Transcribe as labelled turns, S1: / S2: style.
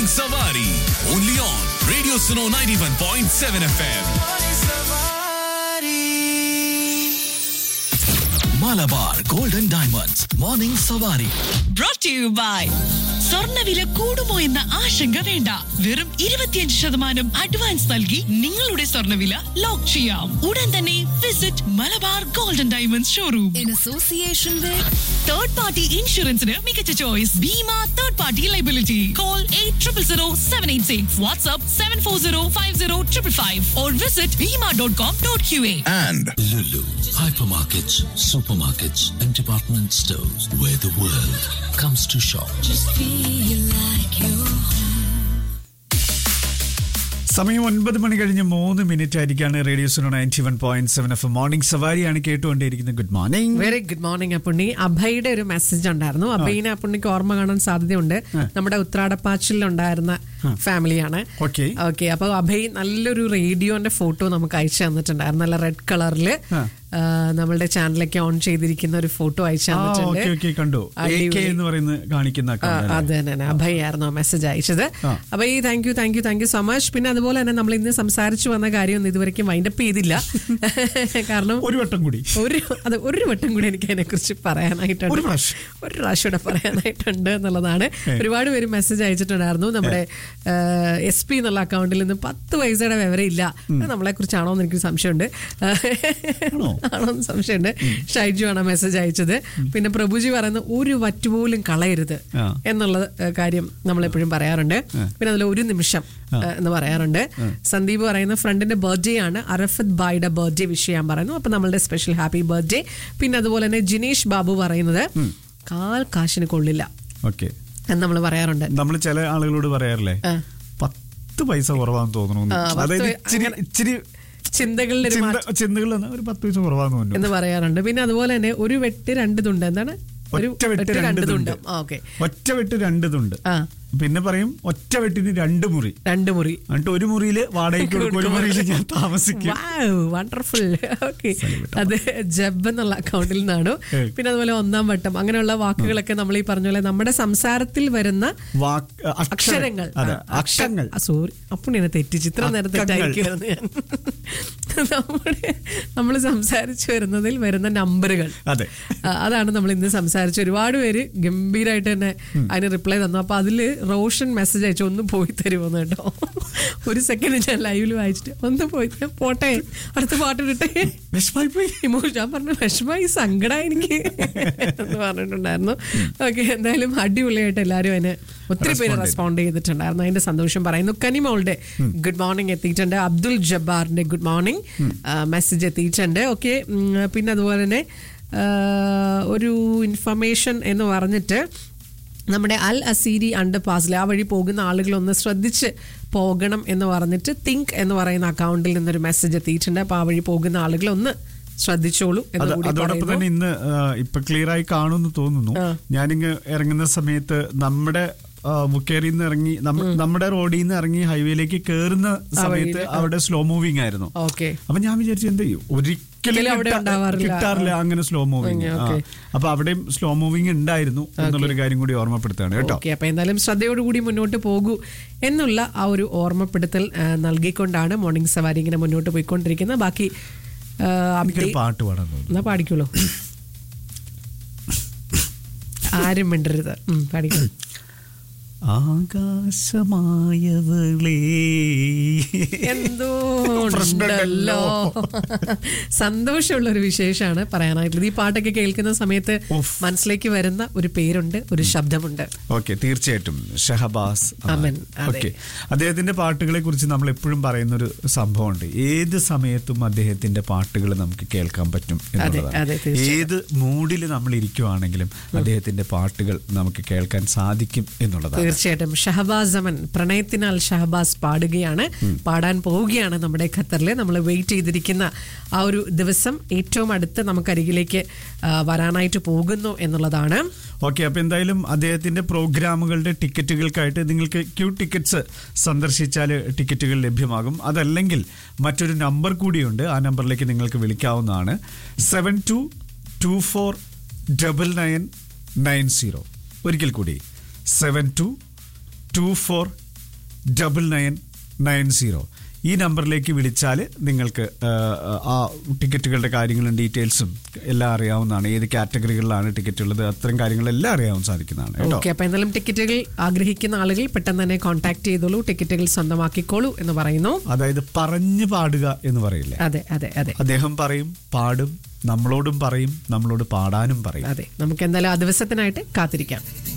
S1: Morning Savari. Only on Radio Suno 91.7 FM. Malabar Golden Diamonds. Morning Savari.
S2: brought to you by സ്വർണ്ണവില കൂടുമോ എന്ന ആശങ്ക വേണ്ട വെറും ഇരുപത്തിയഞ്ച് ശതമാനം അഡ്വാൻസ് നൽകി നിങ്ങളുടെ സ്വർണ്ണവില ലോക്ക് ചെയ്യാം ഉടൻ തന്നെ visit Malabar golden diamonds showroom
S3: in association with
S2: third party ഇൻഷുറൻസിന് മികച്ച choice Bhima third party liability call eight triple zero seven eight six WhatsApp seven four zero five zero triple five or visit Bhima dot com dot Q A
S1: And
S4: Lulu, hypermarkets, supermarkets, and department stores where the world comes to shop.
S3: feel like you
S5: സമയം ഒൻപത് മണി കഴിഞ്ഞ് മൂന്ന് minute ആയിരിക്കാണ് radio Suno ninety one point seven F morning സവാരിയാണ് കേട്ടുകൊണ്ടിരിക്കുന്നത് good morning
S6: very good morning Appunni അഭയുടെ ഒരു മെസ്സേജ് ഉണ്ടായിരുന്നു അഭയിനെ അപ്പുണ്ണിക്ക് ഓർമ്മ കാണാൻ സാധ്യതയുണ്ട് നമ്മുടെ ഉത്രാടപ്പാച്ചിലുണ്ടായിരുന്ന ഫാമിലിയാണ്
S5: Okay.
S6: ഓക്കെ അപ്പൊ അഭയ് നല്ലൊരു റേഡിയോന്റെ ഫോട്ടോ നമുക്ക് അയച്ചു തന്നിട്ടുണ്ടായിരുന്നു നല്ല റെഡ് കളറില് നമ്മളുടെ ചാനലൊക്കെ ഓൺ ചെയ്തിരിക്കുന്ന ഒരു ഫോട്ടോ അയച്ചു
S5: ആ ഓക്കെ ഓക്കെ കണ്ടു എ കെ
S6: അടിപൊളി.
S5: എന്ന് പറയുന്ന കാണിക്കുന്ന
S6: ആ,
S5: account അല്ലേ?
S6: അത് തന്നെ അഭയ് ആയിരുന്നു മെസ്സേജ് അയച്ചത്
S5: ആ.
S6: അപ്പൊ ഈ thank you thank you thank you so much പിന്നെ അതുപോലെ തന്നെ നമ്മൾ ഇന്ന് സംസാരിച്ചു വന്ന കാര്യം ഒന്നും ഇതുവരെയ്ക്കും വൈൻഡപ്പ് ചെയ്തില്ല കാരണം
S5: ഒരു വട്ടം കൂടി
S6: ഒരു അത് ഒരു വട്ടം കൂടി എനിക്ക് അതിനെ കുറിച്ച് പറയാനായിട്ടുണ്ട്
S5: ഒരു പ്രാവശ്യം.
S6: ഒരു പ്രാവശ്യം കൂടെ പറയാനായിട്ടുണ്ട് എന്നുള്ളതാണ് ഒരുപാട് പേര് മെസ്സേജ് അയച്ചിട്ടുണ്ടായിരുന്നു നമ്മുടെ എസ് പി എന്നുള്ള അക്കൗണ്ടിൽ നിന്ന് പത്ത് പൈസയുടെ വിവരം ഇല്ല അത് നമ്മളെ കുറിച്ചാണോ എന്ന് എനിക്ക് സംശയമുണ്ട്
S5: ആണോ?
S6: ആണോ എന്ന് സംശയമുണ്ട് ഷൈജു ആണ് മെസ്സേജ് അയച്ചത് പിന്നെ പ്രഭുജി പറയുന്ന ഒരു വറ്റ് പോലും കളയരുത്
S5: ആ.
S6: എന്നുള്ള ഏഹ്, കാര്യം നമ്മൾ എപ്പോഴും പറയാറുണ്ട് പിന്നെ അതിൽ ഒരു നിമിഷം ഏഹ്, എന്ന് പറയാറുണ്ട് സന്ദീപ് പറയുന്ന ഫ്രണ്ടിന്റെ ബർത്ത്ഡേ ആണ് അറഫത്ത് ബായിയുടെ ബർത്ത്ഡേ വിഷ് ചെയ്യാൻ പറയുന്നു അപ്പൊ നമ്മളുടെ സ്പെഷ്യൽ ഹാപ്പി ബർത്ത്ഡേ പിന്നെ അതുപോലെ തന്നെ ജിനേഷ് ബാബു പറയുന്നത് കാൽ കാശിന് കൊള്ളില്ല
S5: ഓക്കെ
S6: എന്ന് നമ്മൾ പറയാറുണ്ട്
S5: നമ്മൾ ചില ആളുകളോട് പറയാറില്ലേ
S6: ആ.
S5: പത്ത് പൈസ കുറവാന്ന് തോന്നുന്നു
S6: ആ, പത്ത്
S5: അതായത്
S6: പൈ-
S5: ഇച്ചിരി
S6: അങ്ങനെ-
S5: ഇച്ചിരി
S6: ചിന്തകളിൽ ഒരു മാറ്റം
S5: ചിന്ത ചിന്തകൾ ഒരു പത്ത് പൈസ കുറവാന്ന് തോന്നുന്നു
S6: എന്ന് പറയാറുണ്ട് പിന്നെ അതുപോലെ തന്നെ ഒരു വെട്ട് രണ്ട് തുണ്ട് എന്താണ് ഒരു
S5: ഒറ്റ വെട്ട് രണ്ട് തുണ്ട്
S6: ഓക്കെ
S5: ഒറ്റ വെട്ട് രണ്ട് തുണ്ട്
S6: ആ
S5: പിന്നെ പറയും ഒറ്റ വെട്ടിന് രണ്ട് മുറി
S6: രണ്ട് മുറി
S5: എന്നിട്ട് ഒരു മുറിയില് വാടകയ്ക്ക് കൊടുക്കും ഒരു മുറിയിൽ ഞാൻ താമസിക്കും
S6: വണ്ടർഫുൾ ഓക്കെ അത് ജബ് എന്നുള്ള അക്കൗണ്ടിൽ നിന്നാണ്
S5: ഏയ്.
S6: പിന്നെ അതുപോലെ ഒന്നാം വട്ടം അങ്ങനെയുള്ള വാക്കുകളൊക്കെ നമ്മൾ ഈ പറഞ്ഞ പോലെ നമ്മുടെ സംസാരത്തിൽ വരുന്ന
S5: വാക്ക്
S6: അക്ഷരങ്ങൾ
S5: അതെ
S6: ആ, അക്ഷ-
S5: അക്ഷങ്ങൾ
S6: ആ, സോറി അപ്പുണ്ണി എന്നെ തെറ്റിച്ച് ഇത്ര നേരം
S5: അക്കങ്ങൾ.
S6: തെറ്റായിരിക്കുമായിരുന്നു ഞാൻ നമ്മുടെ നമ്മൾ സംസാരിച്ചു വരുന്നതിൽ വരുന്ന നമ്പറുകൾ
S5: അതെ.
S6: ആ, അതാണ് നമ്മൾ ഇന്ന് സംസാരിച്ച ഒരുപാട് പേര് ഗംഭീരമായിട്ട് തന്നെ അതിന് റിപ്ലൈ തന്നു അപ്പൊ അതില് റോഷൻ മെസ്സേജ് അയച്ചു ഒന്ന് പോയി തരുമോന്ന് കേട്ടോ ഒരു സെക്കൻഡ് ഞാൻ ലൈവിൽ വായിച്ചിട്ട് ഒന്ന് പോയി തരാം. പോട്ടെ അടുത്ത പാട്ടിട്ടെ
S5: വിഷമായി പോയി
S6: ഇമോഷൻ ഞാൻ പറഞ്ഞു വിഷമായി സങ്കടമായി എനിക്ക് എന്ന് പറഞ്ഞിട്ടുണ്ടായിരുന്നു ഓക്കെ എന്തായാലും അടിപൊളിയായിട്ട് എല്ലാവരും അതിന് ഒത്തിരി പേര്
S5: Respond
S6: റെസ്പോണ്ട് ചെയ്തിട്ടുണ്ടായിരുന്നു അതിന്റെ സന്തോഷം പറയുന്നു കനിമോളുടെ ഗുഡ് മോർണിംഗ് എത്തിയിട്ടുണ്ട് അബ്ദുൽ ജബ്ബാറിന്റെ ഗുഡ് മോർണിംഗ് മെസ്സേജ് എത്തിയിട്ടുണ്ട് ഓക്കെ പിന്നെ അതുപോലെ തന്നെ ആ, ഒരു ഇൻഫർമേഷൻ എന്ന് പറഞ്ഞിട്ട് നമ്മുടെ അൽ അസീരി അണ്ടർ പാസിൽ ആ വഴി പോകുന്ന ആളുകളൊന്ന് ശ്രദ്ധിച്ച് പോകണം എന്ന് പറഞ്ഞിട്ട് തിങ്ക് എന്ന് പറയുന്ന അക്കൗണ്ടിൽ നിന്നൊരു മെസ്സേജ് എത്തിയിട്ടുണ്ട് അപ്പൊ ആ വഴി പോകുന്ന ആളുകൾ ഒന്ന് ശ്രദ്ധിച്ചോളൂ എന്ന്
S5: അത്
S6: കൂടി
S5: അതോടൊപ്പം
S6: പറയുന്നു.
S5: തന്നെ ഇന്ന് ആ, ഇപ്പൊ ക്ലിയർ ആയി കാണുമെന്ന് തോന്നുന്നു
S6: ആ.
S5: ഞാനിങ്ങ് ഇറങ്ങുന്ന സമയത്ത് നമ്മുടെ മുക്കേറിയിൽ നിന്ന് ഇറങ്ങി നമ്മ- നമ്മുടെ റോഡിൽ നിന്ന് ഇറങ്ങി ഹൈവേയിലേക്ക് കയറുന്ന സമയത്ത്
S6: വഴിയില്, ആ.
S5: അവിടെ സ്ലോ മൂവിങ് ആയിരുന്നു
S6: ഓക്കെ
S5: അപ്പൊ ഞാൻ വിചാരിച്ചു എന്ത് ചെയ്യും ഒരിക്കലും
S6: ഒരിക്കലും അവിടെ
S5: കിട്ടാ-
S6: ഉണ്ടാവാറില്ല.
S5: കിട്ടാറില്ല അങ്ങനെ സ്ലോ മൂവിങ്
S6: ഉം, ഓക്കേ.
S5: അപ്പൊ അവിടെയും സ്ലോ മൂവിങ് ഉണ്ടായിരുന്നു എന്നുള്ളൊരു കാര്യം കൂടി ഓർമ്മപ്പെടുത്തുകയാണ് കേട്ടോ
S6: ഓക്കെ അപ്പൊ എന്തായാലും ശ്രദ്ധയോടുകൂടി മുന്നോട്ട് പോകൂ എന്നുള്ള ആ ഒരു ഓർമ്മപ്പെടുത്തൽ ആ, നൽകിക്കൊണ്ടാണ് മോർണിംഗ് സവാരി ഇങ്ങനെ മുന്നോട്ട് പോയിക്കൊണ്ടിരിക്കുന്നത് ബാക്കി ആ,
S5: എനിക്കൊരു
S6: update-
S5: പാട്ട് പാടാൻ തോന്നുന്നു
S6: എന്നാ പാടിക്കോളൂ ആരും മിണ്ടരുത് ഉം, പാടിക്കോളൂ
S5: ആകാശമായവളേ
S6: എന്തോ
S5: പ്രശ്നമുണ്ടല്ലോ.
S6: ഉണ്ടല്ലോ സന്തോഷമുള്ള ഒരു വിശേഷമാണ് പറയാനായിട്ടുള്ളത് ഈ പാട്ടൊക്കെ കേൾക്കുന്ന സമയത്ത്
S5: ഉഫ്.
S6: മനസ്സിലേക്ക് വരുന്ന ഒരു പേരുണ്ട് ഒരു ശബ്ദമുണ്ട്
S5: ഓക്കെ തീർച്ചയായിട്ടും ഷഹബാസ്
S6: അമൻ, അതെ.
S5: ഓക്കെ അദ്ദേഹത്തിന്റെ പാട്ടുകളെ കുറിച്ച് നമ്മൾ എപ്പോഴും പറയുന്ന ഒരു സംഭവമുണ്ട് ഏത് സമയത്തും അദ്ദേഹത്തിന്റെ പാട്ടുകൾ നമുക്ക് കേൾക്കാൻ പറ്റും എന്നുള്ളതാണ്
S6: അതെ, തീർച്ചയായും.
S5: ഏത് മൂഡിൽ നമ്മൾ ഇരിക്കുവാണെങ്കിലും അദ്ദേഹത്തിന്റെ പാട്ടുകൾ നമുക്ക് കേൾക്കാൻ സാധിക്കും എന്നുള്ളതാണ്
S6: തീർച്ചയായിട്ടും ഷഹബാസ് അമൻ പ്രണയത്തിനാൽ ഷഹബാസ് പാടുകയാണ് പാടാൻ പോവുകയാണ് നമ്മുടെ ഖത്തറിൽ നമ്മൾ വെയിറ്റ് ചെയ്തിരിക്കുന്ന ആ ഒരു ദിവസം ഏറ്റവും അടുത്ത് നമുക്കരികിലേക്ക് ആ, വരാനായിട്ട് പോകുന്നു എന്നുള്ളതാണ്
S5: ഓക്കെ അപ്പൊ എന്തായാലും അദ്ദേഹത്തിന്റെ പ്രോഗ്രാമുകളുടെ ടിക്കറ്റുകൾക്കായിട്ട് നിങ്ങൾക്ക് ക്യൂ ടിക്കറ്റ്സ് സന്ദർശിച്ചാൽ ടിക്കറ്റുകൾ ലഭ്യമാകും അതല്ലെങ്കിൽ മറ്റൊരു നമ്പർ കൂടിയുണ്ട് ആ നമ്പറിലേക്ക് നിങ്ങൾക്ക് വിളിക്കാവുന്നതാണ് seven two two four double nine nine zero ഒരിക്കൽ കൂടി seven two two four double nine nine zero ഈ നമ്പറിലേക്ക് വിളിച്ചാൽ നിങ്ങൾക്ക് ആ, ആ ടിക്കറ്റുകളുടെ കാര്യങ്ങളും ഡീറ്റെയിൽസും എല്ലാം അറിയാവുന്നതാണ് ഏത് കാറ്റഗറികളിലാണ് ടിക്കറ്റ് ഉള്ളത് അത്തരം കാര്യങ്ങളെല്ലാം അറിയാൻ സാധിക്കുന്നതാണ് കേട്ടോ
S6: ഓക്കെ അപ്പൊ എന്തായാലും ടിക്കറ്റുകൾ ആഗ്രഹിക്കുന്ന ആളുകൾ പെട്ടെന്ന് തന്നെ കോൺടാക്ട് ചെയ്തോളൂ ടിക്കറ്റുകൾ സ്വന്തമാക്കിക്കോളൂ എന്ന് പറയുന്നു
S5: അതായത് പറഞ്ഞു പാടുക എന്ന് പറയില്ലേ
S6: അതെ അതെ അതെ
S5: അദ്ദേഹം പറയും പാടും നമ്മളോടും പറയും നമ്മളോട് പാടാനും പറയും
S6: അതെ നമുക്ക് എന്തായാലും ആ ദിവസത്തിനായിട്ട് കാത്തിരിക്കാം